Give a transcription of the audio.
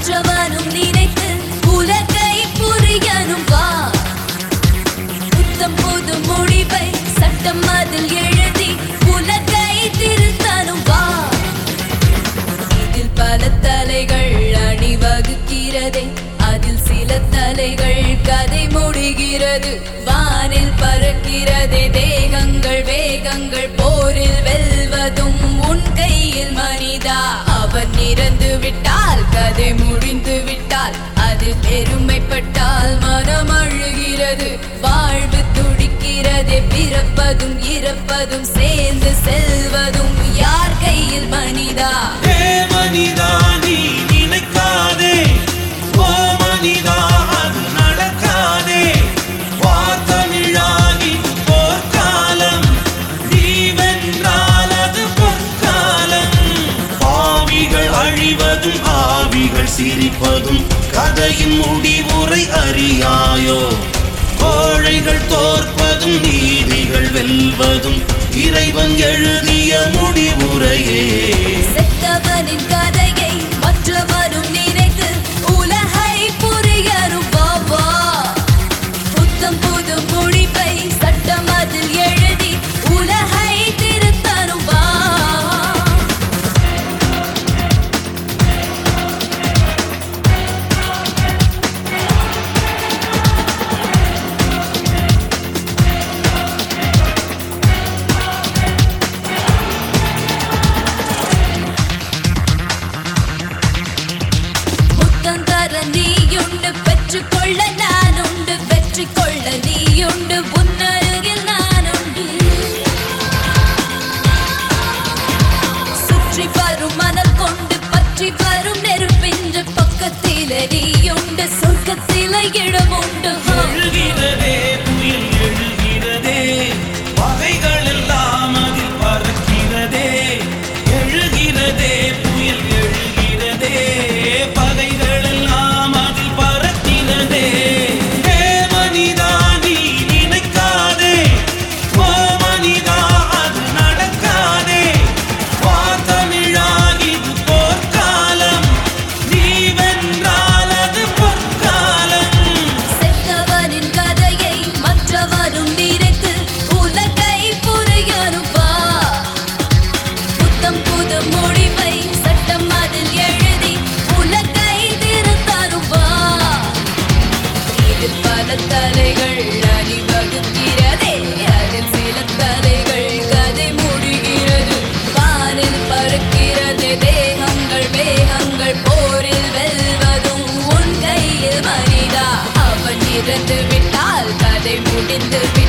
மற்றவனும் நினைத்து உலகை புரியணும் வா புத்தம் புது முடிவை சட்டம் அதில் எழுதி உலகை திருத்தணும் வா இதில் பல தலைகள் அணிவகுக்கிறதே அதில் சில தலைகள் கதை முடிகிறது வானில் பறக்கிறதே தேகங்கள் வேகங்கள் போரில் வெல்வதும் உன் கையில் மனிதா அவன் இறந்து விட்டால் கதை முடிந்து விட்டால் அது பெருமைப்பட்டால் மனம் அழுகிறது வாழ்வு துடிக்கிறதே பிறப்பதும் இறப்பதும் சேர்ந்து செல்வதும் யார் கையில் மனிதா ஏ மனிதா நீ நினைக்காதே ஓ மனிதா அது நடக்காதே வார்த்தமிழாகி போர்க்காலம் நீ வென்றால் அது பொற்காலம் பாவிகள் அழிவதும் ஆவிகள் சிரிப்பதும் கதையின் முடிவுரை அறியாயோ கோழைகள் தோற்பதும் நீதிகள் வெல்வதும் இறைவன் எழுதிய முடிவுரையே செத்தவனின் கதையை மற்றவரும் நினைத்து உலகை புரியரும் பாபா புத்தம் புது முடிவை சட்டம் அதில் எழுதி உலகை திருத்தரும் வா முத்தந்தர நீயுண்டு பெற்றுக்கொள்ள நானுண்டு வெற்றி கொள்ள நீயுண்டு உன்னருகில் நானுண்டு சுற்றி வரும் மணல் கொண்டு பற்றி வரும் நெருப்பின்று பக்கத்தில நீயுண்டு சொர்க்கத்தில இடமுண்டு எழுகிறதே புயல் எழுகிறதே பகைகள் எல்லாம் அதில் பறக்கிறதே எழுகிறதே புயல் எழுகிறதே பகைகள் எல்லாம் அதில் பறக்கிறதே ஏ மனிதா நீ நினைக்காதே ஓ மனிதா அது நடக்காதே வார்த்தமிழாகி போர்க்காலம் நீ வென்றால் அது பொற்காலம் செத்தவனின் கதையை மற்றவரும் நினைத்து உலகை புரியரும் வா புத்தம் புது முடிவை சட்டம் அதில் எழுதி உலகை திருத்தரும் வா இதில் பல தலைகள் அணிவகுக்கிறதே அதில் சில தலைகள் கதை முடிகிறது வானில் பறக்கிறது தேகங்கள் வேகங்கள் போரில் வெல்வதும் உன் கையில் மனிதா அவன் இறந்து விட்டால் கதை முடிந்து